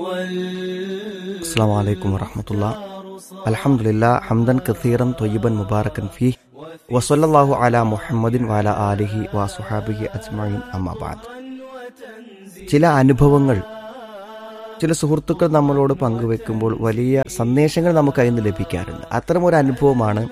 അസ്സാം വലൈക്കും വറഹമത്തുള്ള അലഹമുല്ല ഹംദൻ കസീറൻ തൊയ്യബൻ മുബാറക്കൻ ഫി വസല്ലാഹു അല മുഹമ്മദിൻ വാല ആലിഹി വാസുഹാബിഹി അജ്മീൻ അമ്മാബാദ് ചില അനുഭവങ്ങൾ ചില സുഹൃത്തുക്കൾ നമ്മളോട് പങ്കുവെക്കുമ്പോൾ വലിയ സന്ദേശങ്ങൾ നമുക്ക് അതിൽ നിന്ന് ലഭിക്കാറുണ്ട് അത്തരം ഒരു അനുഭവമാണ്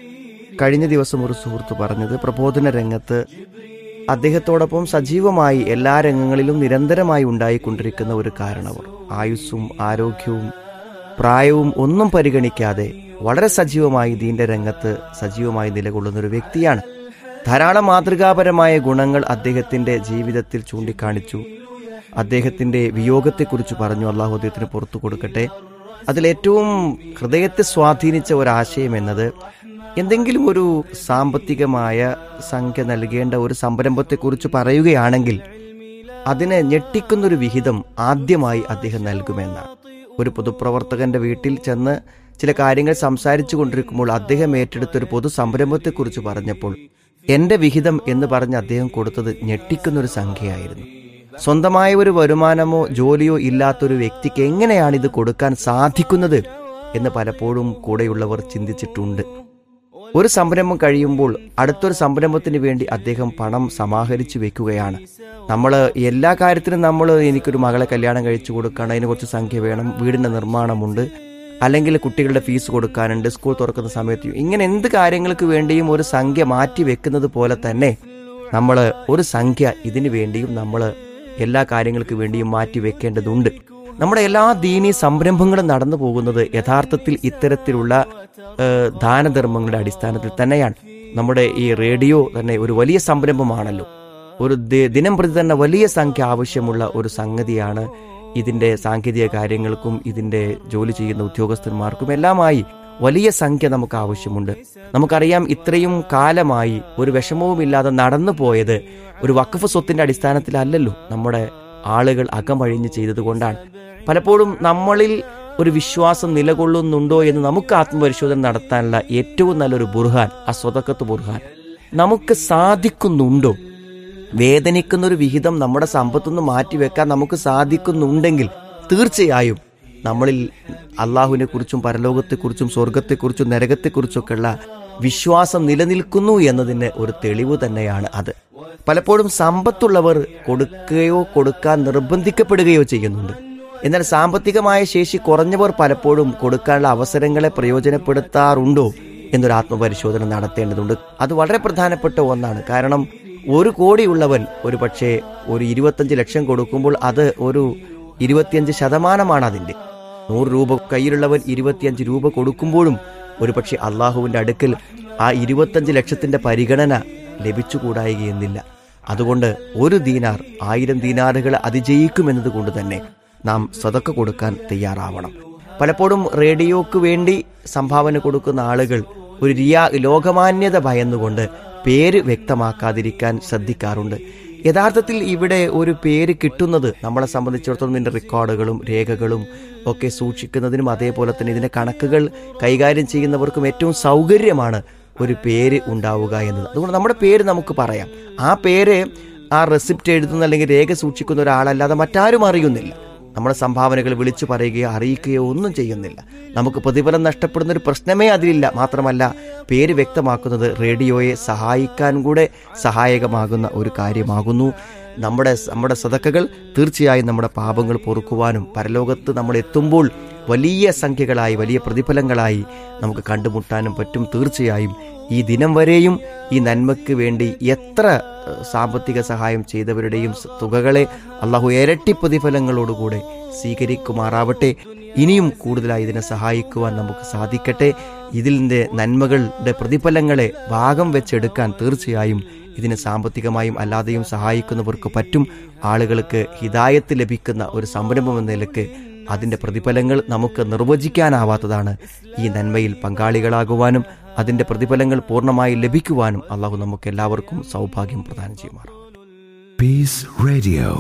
കഴിഞ്ഞ ദിവസം ഒരു സുഹൃത്ത് പറഞ്ഞത് പ്രബോധന രംഗത്ത് അദ്ദേഹത്തോടൊപ്പം സജീവമായി എല്ലാ രംഗങ്ങളിലും നിരന്തരമായി ഉണ്ടായിക്കൊണ്ടിരിക്കുന്ന ഒരു കാരണവർ ആയുസ്സും ആരോഗ്യവും പ്രായവും ഒന്നും പരിഗണിക്കാതെ വളരെ സജീവമായി ദീന്റെ രംഗത്ത് സജീവമായി നിലകൊള്ളുന്ന ഒരു വ്യക്തിയാണ് ധാരാളം മാതൃകാപരമായ ഗുണങ്ങൾ അദ്ദേഹത്തിന്റെ ജീവിതത്തിൽ ചൂണ്ടിക്കാണിച്ചു അദ്ദേഹത്തിന്റെ വിയോഗത്തെക്കുറിച്ച് പറഞ്ഞു അള്ളാഹു അദ്ദേഹത്തിന് പുറത്തു കൊടുക്കട്ടെ അതിലേറ്റവും ഹൃദയത്തെ സ്വാധീനിച്ച ഒരാശയം എന്നത് എന്തെങ്കിലും ഒരു സാമ്പത്തികമായ സംഖ്യ നൽകേണ്ട ഒരു സംരംഭത്തെക്കുറിച്ച് പറയുകയാണെങ്കിൽ അതിനെ ഞെട്ടിക്കുന്നൊരു വിഹിതം ആദ്യമായി അദ്ദേഹം നൽകുമെന്നാണ് ഒരു പൊതുപ്രവർത്തകന്റെ വീട്ടിൽ ചെന്ന് ചില കാര്യങ്ങൾ സംസാരിച്ചു കൊണ്ടിരിക്കുമ്പോൾ അദ്ദേഹം ഏറ്റെടുത്ത ഒരു പൊതു സംരംഭത്തെക്കുറിച്ച് പറഞ്ഞപ്പോൾ എന്റെ വിഹിതം എന്ന് പറഞ്ഞ് അദ്ദേഹം കൊടുത്തത് ഞെട്ടിക്കുന്നൊരു സംഖ്യയായിരുന്നു സ്വന്തമായ ഒരു വരുമാനമോ ജോലിയോ ഇല്ലാത്തൊരു വ്യക്തിക്ക് എങ്ങനെയാണ് ഇത് കൊടുക്കാൻ സാധിക്കുന്നത് എന്ന് പലപ്പോഴും കൂടെയുള്ളവർ ചിന്തിച്ചിട്ടുണ്ട് ഒരു സംരംഭം കഴിയുമ്പോൾ അടുത്തൊരു സംരംഭത്തിന് വേണ്ടി അദ്ദേഹം പണം സമാഹരിച്ചു വെക്കുകയാണ് നമ്മൾ എല്ലാ കാര്യത്തിനും നമ്മൾ എനിക്കൊരു മകളെ കല്യാണം കഴിച്ചു കൊടുക്കണം അതിന് കുറച്ച് സംഖ്യ വേണം വീടിന്റെ നിർമ്മാണമുണ്ട് അല്ലെങ്കിൽ കുട്ടികളുടെ ഫീസ് കൊടുക്കാനുണ്ട് സ്കൂൾ തുറക്കുന്ന സമയത്ത് ഇങ്ങനെ എന്ത് കാര്യങ്ങൾക്ക് വേണ്ടിയും ഒരു സംഖ്യ മാറ്റി വെക്കുന്നത് പോലെ തന്നെ നമ്മൾ ഒരു സംഖ്യ ഇതിനു വേണ്ടിയും നമ്മൾ എല്ലാ കാര്യങ്ങൾക്ക് വേണ്ടിയും മാറ്റി വെക്കേണ്ടതുണ്ട് നമ്മുടെ എല്ലാ ദീനീ സംരംഭങ്ങളും നടന്നു പോകുന്നത് യഥാർത്ഥത്തിൽ ഇത്തരത്തിലുള്ള ദാനധർമ്മങ്ങളുടെ അടിസ്ഥാനത്തിൽ തന്നെയാണ് നമ്മുടെ ഈ റേഡിയോ തന്നെ ഒരു വലിയ സംരംഭമാണല്ലോ ഒരു ദിനം പ്രതി തന്നെ വലിയ സംഖ്യ ആവശ്യമുള്ള ഒരു സംഗതിയാണ് ഇതിന്റെ സാങ്കേതിക കാര്യങ്ങൾക്കും ഇതിന്റെ ജോലി ചെയ്യുന്ന ഉദ്യോഗസ്ഥന്മാർക്കും എല്ലാമായി വലിയ സംഖ്യ നമുക്ക് ആവശ്യമുണ്ട് നമുക്കറിയാം ഇത്രയും കാലമായി ഒരു വിഷമവുമില്ലാതെ നടന്നു പോയത് ഒരു വഖഫ് സ്വത്തിന്റെ അടിസ്ഥാനത്തിലല്ലല്ലോ നമ്മുടെ ആളുകൾ അകമഴിഞ്ഞ് ചെയ്തതുകൊണ്ടാണ് പലപ്പോഴും നമ്മളിൽ ഒരു വിശ്വാസം നിലകൊള്ളുന്നുണ്ടോ എന്ന് നമുക്ക് ആത്മപരിശോധന നടത്താനുള്ള ഏറ്റവും നല്ലൊരു ബുർഹാൻ ആ സ്വതക്കത്ത് ബുർഹാൻ നമുക്ക് സാധിക്കുന്നുണ്ടോ വേദനിക്കുന്ന ഒരു വിഹിതം നമ്മുടെ സമ്പത്തുനിന്ന് മാറ്റിവെക്കാൻ നമുക്ക് സാധിക്കുന്നുണ്ടെങ്കിൽ തീർച്ചയായും നമ്മളിൽ അള്ളാഹുവിനെ കുറിച്ചും പരലോകത്തെക്കുറിച്ചും സ്വർഗത്തെക്കുറിച്ചും നരകത്തെക്കുറിച്ചൊക്കെയുള്ള വിശ്വാസം നിലനിൽക്കുന്നു എന്നതിന് ഒരു തെളിവ് തന്നെയാണ് അത് പലപ്പോഴും സമ്പത്തുള്ളവർ കൊടുക്കുകയോ കൊടുക്കാൻ നിർബന്ധിക്കപ്പെടുകയോ ചെയ്യുന്നുണ്ട് എന്നാൽ സാമ്പത്തികമായ ശേഷി കുറഞ്ഞവർ പലപ്പോഴും കൊടുക്കാനുള്ള അവസരങ്ങളെ പ്രയോജനപ്പെടുത്താറുണ്ടോ എന്നൊരു ആത്മപരിശോധന നടത്തേണ്ടതുണ്ട് അത് വളരെ പ്രധാനപ്പെട്ട ഒന്നാണ് കാരണം ഒരു കോടിയുള്ളവൻ ഒരു പക്ഷേ ഒരു ഇരുപത്തഞ്ച് ലക്ഷം കൊടുക്കുമ്പോൾ അത് ഒരു ഇരുപത്തിയഞ്ച് ശതമാനമാണ് അതിൻ്റെ നൂറ് രൂപ കയ്യിലുള്ളവൻ ഇരുപത്തിയഞ്ച് രൂപ കൊടുക്കുമ്പോഴും ഒരു പക്ഷേ അള്ളാഹുവിൻ്റെ അടുക്കൽ ആ ഇരുപത്തഞ്ച് ലക്ഷത്തിന്റെ പരിഗണന ലഭിച്ചുകൂടായികയെന്നില്ല അതുകൊണ്ട് ഒരു ദീനാർ ആയിരം ദീനാറുകൾ അതിജയിക്കുമെന്നത് കൊണ്ട് തന്നെ നാം സതക്ക കൊടുക്കാൻ തയ്യാറാവണം പലപ്പോഴും റേഡിയോക്ക് വേണ്ടി സംഭാവന കൊടുക്കുന്ന ആളുകൾ ഒരു റിയാ ലോകമാന്യത ഭയന്നുകൊണ്ട് പേര് വ്യക്തമാക്കാതിരിക്കാൻ ശ്രദ്ധിക്കാറുണ്ട് യഥാർത്ഥത്തിൽ ഇവിടെ ഒരു പേര് കിട്ടുന്നത് നമ്മളെ സംബന്ധിച്ചിടത്തോളം ഇതിന്റെ റെക്കോർഡുകളും രേഖകളും ഒക്കെ സൂക്ഷിക്കുന്നതിനും അതേപോലെ തന്നെ ഇതിന്റെ കണക്കുകൾ കൈകാര്യം ചെയ്യുന്നവർക്കും ഏറ്റവും സൗകര്യമാണ് ഒരു പേര് ഉണ്ടാവുക എന്നത് അതുകൊണ്ട് നമ്മുടെ പേര് നമുക്ക് പറയാം ആ പേര് ആ റെസിപ്റ്റ് എഴുതുന്ന അല്ലെങ്കിൽ രേഖ സൂക്ഷിക്കുന്ന ഒരാളല്ലാതെ മറ്റാരും അറിയുന്നില്ല നമ്മുടെ സംഭാവനകൾ വിളിച്ചു പറയുകയോ അറിയിക്കുകയോ ഒന്നും ചെയ്യുന്നില്ല നമുക്ക് പ്രതിഫലം നഷ്ടപ്പെടുന്ന ഒരു പ്രശ്നമേ അതിലില്ല മാത്രമല്ല പേര് വ്യക്തമാക്കുന്നത് റേഡിയോയെ സഹായിക്കാൻ കൂടെ സഹായകമാകുന്ന ഒരു കാര്യമാകുന്നു നമ്മുടെ നമ്മുടെ സതക്കകൾ തീർച്ചയായും നമ്മുടെ പാപങ്ങൾ പൊറുക്കുവാനും പരലോകത്ത് നമ്മൾ എത്തുമ്പോൾ വലിയ സംഖ്യകളായി വലിയ പ്രതിഫലങ്ങളായി നമുക്ക് കണ്ടുമുട്ടാനും പറ്റും തീർച്ചയായും ഈ ദിനം വരെയും ഈ നന്മയ്ക്ക് വേണ്ടി എത്ര സാമ്പത്തിക സഹായം ചെയ്തവരുടെയും തുകകളെ അള്ളാഹു ഇരട്ടി പ്രതിഫലങ്ങളോടുകൂടെ സ്വീകരിക്കുമാറാവട്ടെ ഇനിയും കൂടുതലായി ഇതിനെ സഹായിക്കുവാൻ നമുക്ക് സാധിക്കട്ടെ ഇതിൻ്റെ നന്മകളുടെ പ്രതിഫലങ്ങളെ ഭാഗം വെച്ചെടുക്കാൻ തീർച്ചയായും ഇതിനെ സാമ്പത്തികമായും അല്ലാതെയും സഹായിക്കുന്നവർക്ക് പറ്റും ആളുകൾക്ക് ഹിതായത്ത് ലഭിക്കുന്ന ഒരു സംരംഭം എന്ന നിലക്ക് അതിന്റെ പ്രതിഫലങ്ങൾ നമുക്ക് നിർവചിക്കാനാവാത്തതാണ് ഈ നന്മയിൽ പങ്കാളികളാകുവാനും അതിന്റെ പ്രതിഫലങ്ങൾ പൂർണ്ണമായി ലഭിക്കുവാനും അള്ളാഹു നമുക്ക് എല്ലാവർക്കും സൗഭാഗ്യം പ്രദാനം ചെയ്യുമാറാം Peace Radio.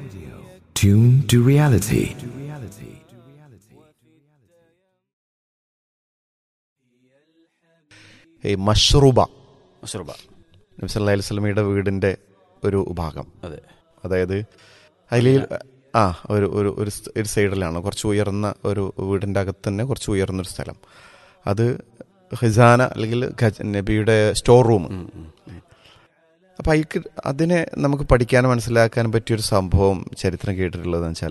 Tune to reality. ഈ മഷ്റൂബ മഷറൂബ നബി സല്ലല്ലാഹു അലൈഹി വസല്ലമയുടെ വീടിന്റെ ഒരു ഭാഗം അതെ അതായത് അതിൽ ആ ഒരു ഒരു ഒരു സ്- ഒരു സൈഡിലാണ് കുറച്ച് ഉയർന്ന ഒരു വീടിൻ്റെ അകത്ത് തന്നെ കുറച്ച് ഉയർന്നൊരു സ്ഥലം അത് ഖിസാന അല്ലെങ്കിൽ ഖജ- നബിയുടെ സ്റ്റോർ റൂം അപ്പം അയക്ക് അതിനെ നമുക്ക് പഠിക്കാനും മനസ്സിലാക്കാനും പറ്റിയൊരു സംഭവം ചരിത്രം കേട്ടിട്ടുള്ളതെന്ന് വെച്ചാൽ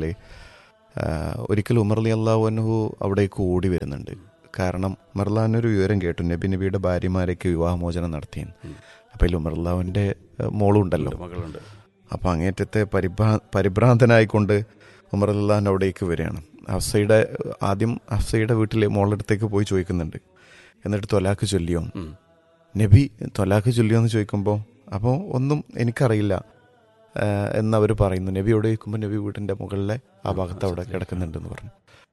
ഒരിക്കൽ ഉമർ അലി അള്ളാഹുനഹു അവിടേക്ക് ഓടി വരുന്നുണ്ട് കാരണം ഉമർലാനൊരു വിവരം കേട്ടു നബി നബിയുടെ ഭാര്യമാരേക്ക് വിവാഹമോചനം നടത്തിയെന്ന് അപ്പം അതിൽ ഉമർലാവിൻ്റെ മോളും ഉണ്ടല്ലോ മകളുണ്ട് അപ്പോൾ അങ്ങേറ്റത്തെ പരിഭ്രാ പരിഭ്രാന്തനായിക്കൊണ്ട് ഉമർ അല്ലാൻ അവിടേക്ക് വരികയാണ് ഹഫ്സയുടെ ആദ്യം ഹഫ്സയുടെ വീട്ടിലെ മോളുടെ അടുത്തേക്ക് പോയി ചോദിക്കുന്നുണ്ട് എന്നിട്ട് തൊലാക്ക് ചൊല്ലിയോ ഉം. നബി തൊലാക്ക് ചൊല്ലിയോ എന്ന് ചോദിക്കുമ്പോൾ അപ്പോൾ ഒന്നും എനിക്കറിയില്ല ആഹ് എന്നവർ പറയുന്നു നബി അവിടെ ചോദിക്കുമ്പോൾ നബി വീടിൻ്റെ മുകളിലെ ആ ഭാഗത്ത് അവിടെ കിടക്കുന്നുണ്ടെന്ന് പറഞ്ഞു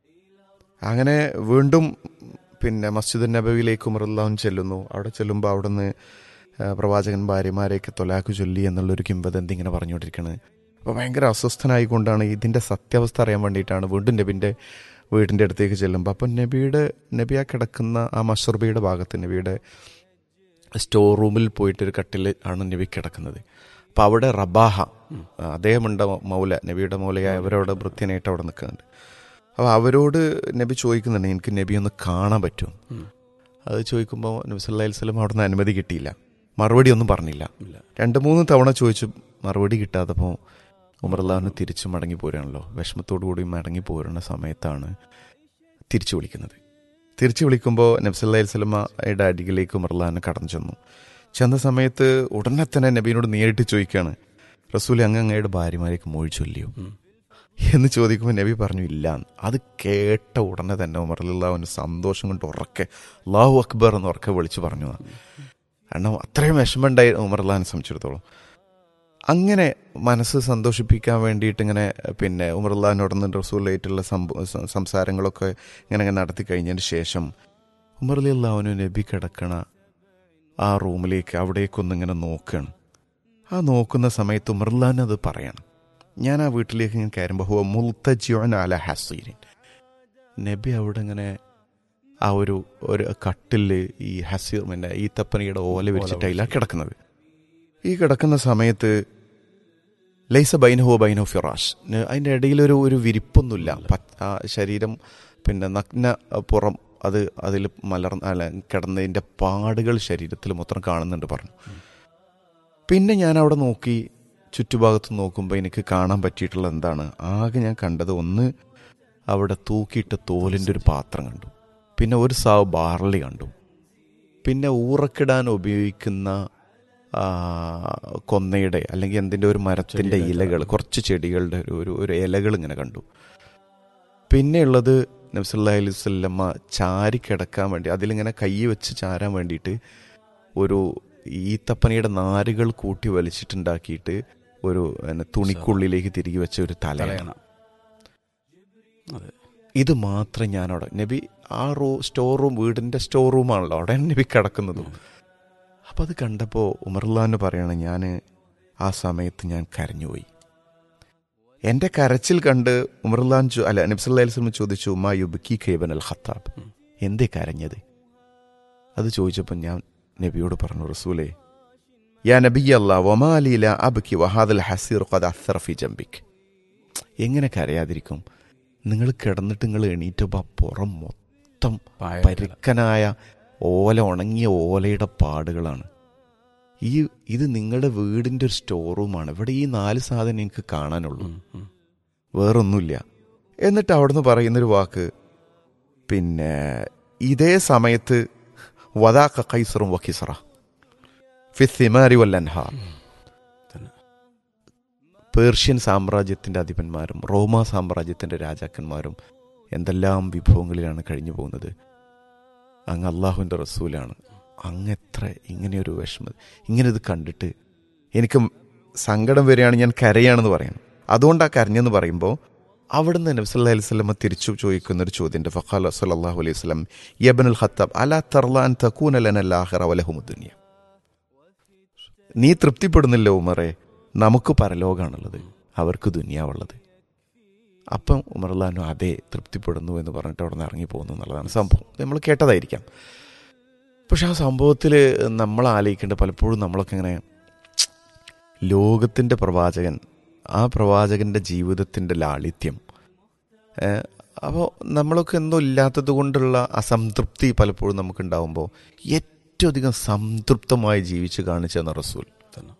അങ്ങനെ വീണ്ടും പിന്നെ മസ്ജിദ് നബവിയിലേക്ക് ഉമറുല്ലാഹുൻ ചെല്ലുന്നു അവിടെ ചെല്ലുമ്പോൾ അവിടെ നിന്ന് പ്രവാചകൻ ഭാര്യമാരെയൊക്കെ തൊലാക്ക് ചൊല്ലി എന്നുള്ളൊരു കിംവദന്തി ഇങ്ങനെ പറഞ്ഞുകൊണ്ടിരിക്കുന്നത് അപ്പോൾ ഭയങ്കര അസ്വസ്ഥനായിക്കൊണ്ടാണ് ഇതിൻ്റെ സത്യാവസ്ഥ അറിയാൻ വേണ്ടിയിട്ടാണ് വീണ്ടും നബിൻ്റെ വീടിൻ്റെ അടുത്തേക്ക് ചെല്ലുമ്പോൾ അപ്പം നബിയുടെ നബി ആ കിടക്കുന്ന ആ മഷർബിയുടെ ഭാഗത്ത് നബിയുടെ സ്റ്റോർ റൂമിൽ പോയിട്ടൊരു കട്ടിൽ ആണ് നബി കിടക്കുന്നത് അപ്പോൾ അവിടെ റബാഹ അദ്ദേഹമുണ്ട് മൗല നബിയുടെ മൗലയായവരവിടെ വൃത്യനായിട്ട് അവിടെ നിൽക്കുന്നുണ്ട് അപ്പോൾ അവരോട് നബി ചോദിക്കുന്നുണ്ട് എനിക്ക് നബി ഒന്ന് കാണാൻ പറ്റുമോ ഉം. അത് ചോദിക്കുമ്പോൾ നബി സല്ലല്ലാഹു അലൈഹി വസല്ലം അവിടെ നിന്ന് അനുമതി കിട്ടിയില്ല മറുപടി ഒന്നും പറഞ്ഞില്ല ഇല്ല രണ്ട് മൂന്ന് തവണ ചോദിച്ചു മറുപടി കിട്ടാത്തപ്പോൾ ഉമർലാവിന് തിരിച്ചു മടങ്ങി പോരാണല്ലോ വിഷമത്തോടു കൂടി മടങ്ങി പോരുന്ന സമയത്താണ് തിരിച്ചു വിളിക്കുന്നത് തിരിച്ചു വിളിക്കുമ്പോൾ നബ്സല്ലാ സ്വലമയുടെ അരികിലേക്ക് ഉമർലാന് കടന്നു ചെന്നു ചെന്ന സമയത്ത് ഉടനെ തന്നെ നബീനോട് നേരിട്ട് ചോദിക്കുകയാണ് റസൂൽ അങ്ങ് അങ്ങയുടെ ഭാര്യമാരേക്ക് മൊഴി ചൊല്ലിയോ ഉം. എന്ന് ചോദിക്കുമ്പോൾ നബി പറഞ്ഞു ഇല്ല എന്ന്. അത് കേട്ട ഉടനെ തന്നെ ഉമർലാവിന് സന്തോഷം കൊണ്ട് ഉറക്കെ അള്ളാഹു അക്ബർ എന്ന് ഉറക്കെ വിളിച്ചു പറഞ്ഞു കാരണം അത്രയും വിഷമമുണ്ടായി ഉമർലാനെ സംബന്ധിച്ചിടത്തോളം അങ്ങനെ മനസ്സ് സന്തോഷിപ്പിക്കാൻ വേണ്ടിയിട്ട് ഇങ്ങനെ പിന്നെ ഉമർലാനോടൊന്ന് റസൂലായിട്ടുള്ള സംഭവ സ- സംസാരങ്ങളൊക്കെ ഇങ്ങനെ ഇങ്ങനെ നടത്തി കഴിഞ്ഞതിന് ശേഷം ഉമർ അലി അള്ളാഹുനു നബി കിടക്കണ ആ റൂമിലേക്ക് അവിടേക്കൊന്ന് ഇങ്ങനെ നോക്കുകയാണ് ആ നോക്കുന്ന സമയത്ത് ഉമർലാൻ അത് പറയണം ഞാൻ ആ വീട്ടിലേക്ക് ഇങ്ങനെ കയറുമ്പോൾ ഹുവ മുൽത്തജിയോൻ അല ഹസീരിൻ നബി അവിടെ ഇങ്ങനെ ആ ഒരു ഒരു കട്ടില് ഈ ഹസീർ പിന്നെ ഈ തപ്പനയുടെ ഓല വിരിച്ചിട്ടയിലാണ് കിടക്കുന്നത് ഈ കിടക്കുന്ന സമയത്ത് ലൈസ ബൈനഹോ ബൈനോ ഫിറാഷ് ന- അതിൻ്റെ ഇടയിൽ ഒരു ഒരു വിരിപ്പൊന്നുമില്ല പച്ച- ആ ശരീരം പിന്നെ നഗ്ന പുറം അത് അതിൽ മലർന്ന് അല്ല കിടന്നതിൻ്റെ പാടുകൾ ശരീരത്തിൽ മൊത്തം കാണുന്നുണ്ട് പറഞ്ഞു പിന്നെ ഞാൻ അവിടെ നോക്കി ചുറ്റുഭാഗത്ത് നോക്കുമ്പോൾ എനിക്ക് കാണാൻ പറ്റിയിട്ടുള്ള എന്താണ് ആകെ ഞാൻ കണ്ടത് ഒന്ന് അവിടെ തൂക്കിയിട്ട തോലിൻ്റെ ഒരു പാത്രം കണ്ടു പിന്നെ ഒരു സാവ് ബാർലി കണ്ടു പിന്നെ ഊറക്കിടാൻ ഉപയോഗിക്കുന്ന ആ, കൊന്നയുടെ അല്ലെങ്കിൽ എന്തിൻ്റെ ഒരു മരത്തിൻ്റെ ഇലകൾ കുറച്ച് ചെടികളുടെ ഒരു- ഒരു ഒരു ഇലകൾ ഇങ്ങനെ കണ്ടു പിന്നെയുള്ളത് നബ്സല്ലാ അലൈഹി വല്ലമ്മ ചാരി കിടക്കാൻ വേണ്ടി അതിലിങ്ങനെ കൈ വെച്ച് ചാരാൻ വേണ്ടിയിട്ട് ഒരു ഈത്തപ്പനയുടെ നാരുകൾ കൂട്ടി വലിച്ചിട്ടുണ്ടാക്കിയിട്ട് ഒരു പിന്നെ, തുണിക്കുള്ളിലേക്ക് തിരികെ വെച്ച ഒരു തലയാണ് തലയണ അതെ ഇത് മാത്രം ഞാൻ അവിടെ നബി ആ റൂ സ്റ്റോർ റൂം വീടിൻ്റെ സ്റ്റോർ റൂമാണല്ലോ അവിടെ നബി കിടക്കുന്നതും അപ്പം അത് കണ്ടപ്പോൾ ഉമർലാന്ന് പറയണം ഞാൻ ആ സമയത്ത് ഞാൻ കരഞ്ഞുപോയി എൻ്റെ കരച്ചിൽ കണ്ട് ഉമർലാൻ ചോ- അല്ല നബ്സല്ലാ അലിസ്ലം ചോദിച്ചു ഉമാ യുബിക്കി ഖേബൻ അൽ ഖത്താബ് എന്തേ കരഞ്ഞത് അത് ചോദിച്ചപ്പോൾ ഞാൻ നബിയോട് പറഞ്ഞു റസൂലേ യാ നബി അല്ലാ വമാലീല അബ്കി വഹാദൽ ഹസീർ ഖദ് അസ്സറ ഫി ജംബിക് എങ്ങനെ കരയാതിരിക്കും നിങ്ങൾ കിടന്നിട്ട് നിങ്ങൾ എണീറ്റപ്പോൾ ആ പുറം മൊത്തം പായ പരുക്കനായ ഓല ഉണങ്ങിയ ഓലയുടെ പാടുകളാണ് ഈ ഇത് നിങ്ങളുടെ വീടിൻ്റെ ഒരു സ്റ്റോർ റൂമാണ് ഇവിടെ ഈ നാല് സാധനം എനിക്ക് കാണാനുള്ളൂ ഉം, ഉം. വേറൊന്നുമില്ല എന്നിട്ട് അവിടുന്ന് പറയുന്നൊരു വാക്ക് പിന്നെ ഇതേ സമയത്ത് വദാക്ക കൈസറും വഖിസറ ഫിസിമാരി വല്ലൻഹാർ തന്നെ. പേർഷ്യൻ സാമ്രാജ്യത്തിൻ്റെ അധിപന്മാരും റോമ സാമ്രാജ്യത്തിൻ്റെ രാജാക്കന്മാരും എന്തെല്ലാം വിഭവങ്ങളിലാണ് കഴിഞ്ഞു പോകുന്നത് അങ്ങ് അള്ളാഹുവിൻ്റെ റസൂലാണ് അങ്ങ് എത്ര ഇങ്ങനെയൊരു വിഷമം ഇങ്ങനെ ഇത് കണ്ടിട്ട് എനിക്ക് സങ്കടം വരികയാണ് ഞാൻ കരയാണെന്ന് പറയണം അതുകൊണ്ടാണ് കരഞ്ഞെന്ന് പറയുമ്പോൾ അവിടുന്ന് നബ്സല്ലാ അലൈഹി സ്വലമ തിരിച്ചു ചോദിക്കുന്ന ഒരു ചോദ്യമുണ്ട് ഫഖാൽ സല്ലാഹു അലൈഹി സ്വലം യബനുൽ ഖത്താബ് അലാ തർലാൻ തക്കൂനലനല്ലാഹിറ വലഹുമുദ്ദുനിയ നീ തൃപ്തിപ്പെടുന്നില്ല ഉമറെ നമുക്ക് പരലോകാണുള്ളത് അവർക്ക് ദുനിയാവുള്ളത് അപ്പം ഉമർലാനു അതെ തൃപ്തിപ്പെടുന്നു എന്ന് പറഞ്ഞിട്ട് അവിടെ നിന്ന് ഇറങ്ങി പോകുന്നു എന്നുള്ളതാണ് സംഭവം നമ്മൾ കേട്ടതായിരിക്കാം പക്ഷെ ആ സംഭവത്തിൽ നമ്മൾ ആലോചിക്കേണ്ട പലപ്പോഴും നമ്മളൊക്കെ ഇങ്ങനെ ലോകത്തിൻ്റെ പ്രവാചകൻ ആ പ്രവാചകന്റെ ജീവിതത്തിന്റെ ലാളിത്യം അപ്പോൾ നമ്മളൊക്കെ എന്തോ ഇല്ലാത്തത് കൊണ്ടുള്ള അസംതൃപ്തി പലപ്പോഴും നമുക്കുണ്ടാവുമ്പോൾ ഏറ്റവും അധികം സംതൃപ്തമായി ജീവിച്ച് കാണിച്ചെന്ന റസൂൽ തന്നെ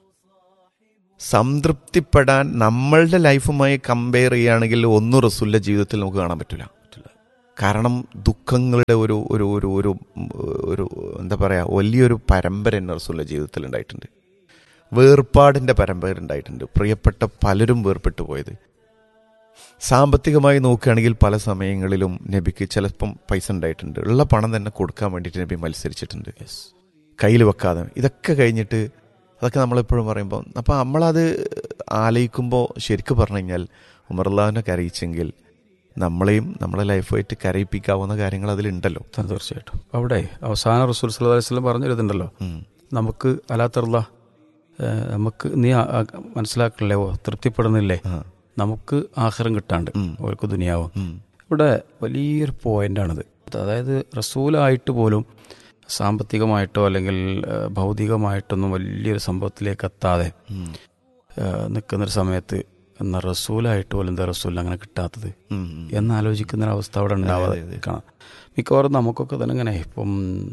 സംതൃപ്തിപ്പെടാൻ നമ്മളുടെ ലൈഫുമായി കമ്പയർ ചെയ്യുകയാണെങ്കിൽ ഒന്നും റസൂലിന്റെ ജീവിതത്തിൽ നമുക്ക് കാണാൻ പറ്റില്ല പറ്റില്ല കാരണം ദുഃഖങ്ങളുടെ ഒരു ഒരു ഒരു ഒരു ഒരു എന്താ പറയാ വലിയൊരു പരമ്പര എന്നെ റസൂലിന്റെ ജീവിതത്തിൽ ഉണ്ടായിട്ടുണ്ട് വേർപാടിന്റെ പരമ്പര ഉണ്ടായിട്ടുണ്ട് പ്രിയപ്പെട്ട പലരും വേർപെട്ടു പോയത് സാമ്പത്തികമായി നോക്കുകയാണെങ്കിൽ പല സമയങ്ങളിലും നബിക്ക് ചിലപ്പം പൈസ ഉണ്ടായിട്ടുണ്ട് ഉള്ള പണം തന്നെ കൊടുക്കാൻ വേണ്ടിയിട്ട് നബി മത്സരിച്ചിട്ടുണ്ട് യെസ് കയ്യിൽ വെക്കാതെ ഇതൊക്കെ കഴിഞ്ഞിട്ട് അതൊക്കെ നമ്മളെപ്പോഴും പറയുമ്പോൾ അപ്പം നമ്മളത് ആലയിക്കുമ്പോൾ ശരിക്കും പറഞ്ഞു കഴിഞ്ഞാൽ ഉമർലാവിനെ കരയിച്ചെങ്കിൽ നമ്മളെയും നമ്മളെ ലൈഫായിട്ട് കരയിപ്പിക്കാവുന്ന കാര്യങ്ങൾ അതിലുണ്ടല്ലോ തന്നെ തീർച്ചയായിട്ടും അപ്പൊ അവിടെ അവസാന റസൂൽ സല്ലല്ലാഹു അലൈഹി വസല്ലം പറഞ്ഞിരുന്നുണ്ടല്ലോ ഉം. നമുക്ക് അലാത്തറുള്ള നമുക്ക് നീ ആ- ആ മനസ്സിലാക്കണില്ലേ ഓ തൃപ്തിപ്പെടുന്നില്ലേ ആ. നമുക്ക് ആഹാരം കിട്ടാണ്ട് ഉം. അവർക്ക് ദുനിയാവും ഉം. ഇവിടെ വലിയൊരു പോയിന്റാണിത് അതായത് റസൂലായിട്ട് പോലും സാമ്പത്തികമായിട്ടോ അല്ലെങ്കിൽ ആ, ഭൗതികമായിട്ടൊന്നും വലിയൊരു സംഭവത്തിലേക്ക് എത്താതെ ഉം. ആ, നിൽക്കുന്നൊരു സമയത്ത് എന്ന റസൂലായിട്ട് പോലും എന്താ റസൂലിന് അങ്ങനെ കിട്ടാത്തത് ഉം. എന്നാലോചിക്കുന്ന ഒരു അവസ്ഥ അവിടെ ഉണ്ടാവാതെ അതെ, അതെ. കാണാം മിക്കവാറും നമുക്കൊക്കെ തന്നെ ഇങ്ങനെ ഇപ്പം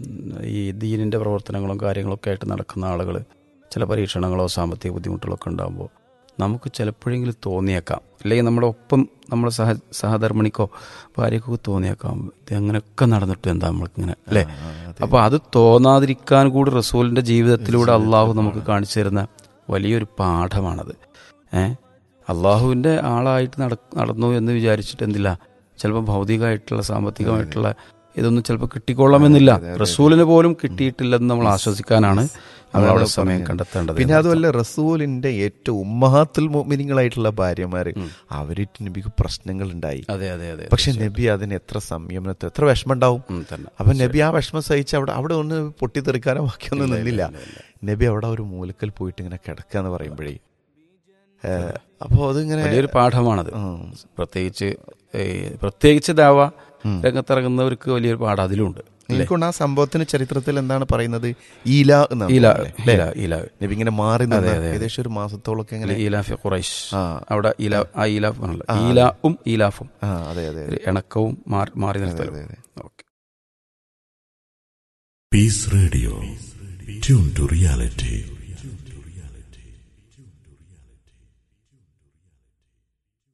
ഈ ദീനിൻ്റെ പ്രവർത്തനങ്ങളും കാര്യങ്ങളൊക്കെ ആയിട്ട് നടക്കുന്ന ആളുകൾ ചില പരീക്ഷണങ്ങളോ സാമ്പത്തിക ബുദ്ധിമുട്ടുകളോ ഒക്കെ ഉണ്ടാകുമ്പോൾ നമുക്ക് ചിലപ്പോഴെങ്കിലും തോന്നിയേക്കാം അല്ലെങ്കിൽ നമ്മുടെ ഒപ്പം നമ്മുടെ സഹ സഹധർമ്മിണിക്കോ ഭാര്യക്കോ തോന്നിയേക്കാം ഇത് അങ്ങനെയൊക്കെ നടന്നിട്ട് എന്താ നമ്മൾക്കിങ്ങനെ അല്ലേ ആ, അതെ. അപ്പോൾ അത് തോന്നാതിരിക്കാൻ കൂടി റസൂലിൻ്റെ ജീവിതത്തിലൂടെ അള്ളാഹു നമുക്ക് കാണിച്ചു തരുന്ന വലിയൊരു പാഠമാണത് ഏ അള്ളാഹുവിൻ്റെ ആളായിട്ട് നട നടന്നു എന്ന് വിചാരിച്ചിട്ട് എന്തില്ല ചിലപ്പോൾ ഭൗതികമായിട്ടുള്ള സാമ്പത്തികമായിട്ടുള്ള ഇതൊന്നും ചിലപ്പോൾ കിട്ടിക്കൊള്ളാമെന്നില്ല റസൂലിന് പോലും കിട്ടിയിട്ടില്ലെന്ന് നമ്മൾ ആശ്വസിക്കാനാണ് നമ്മൾ അവിടെ അതാണ് സമയം പറഞ്ഞത്. കണ്ടെത്തേണ്ടത് പിന്നെ അതുമല്ല റസൂലിന്റെ ഏറ്റവും ഉമ്മഹാത്തുൽ മോമിനിങ്ങളായിട്ടുള്ള ഭാര്യമാര് അവരിട്ട് നബിക്ക് പ്രശ്നങ്ങൾ ഉണ്ടായി അതെ അതെ അതെ പക്ഷെ നബി അതിന് എത്ര സംയമനത്തെ എത്ര വിഷമം ഉണ്ടാവും ഉം, തന്നെ അപ്പൊ നബി ആ വിഷമം സഹിച്ച് അവിടെ അവിടെ ഒന്ന് പൊട്ടിത്തെറിക്കാനോ ബാക്കിയൊന്നും നിന്നില്ല നബി അവിടെ ഒരു മൂലക്കൽ പോയിട്ട് ഇങ്ങനെ കിടക്കുക എന്ന് പറയുമ്പോഴേ അപ്പോ അതിങ്ങനെ വലിയൊരു പാഠമാണത് ഉം. പ്രത്യേകിച്ച് ഏ, പ്രത്യേകിച്ച് ദാവ രംഗത്തിറങ്ങുന്നവർക്ക് വലിയൊരു പാഠം അതിലുണ്ട് എനിക്കൊണ്ട് ആ സംഭവത്തിന് ചരിത്രത്തിൽ എന്താണ് പറയുന്നത് ഈല എന്നാണ് ഈല പറയുന്നത്, അല്ലേ? ഈല ഈല നബി ഇങ്ങനെ മാറി നിന്ന് അതെ, അതെ, അതെ. ഏകദേശം ഒരു മാസത്തോളൊക്കെ ഇങ്ങനെ ഈലാഫി ഖുറൈശ് ആ. അവിടെ ഈല ആ ഈലാഫ് ആണല്ലോ ഈലാഫും ഈലാഫും ആ അതെ അതെ ഒരു ഇണക്കവും മാറി മാറി നിർത്തലും അതെ, അതെ. Okay Peace Radio. Tune to reality.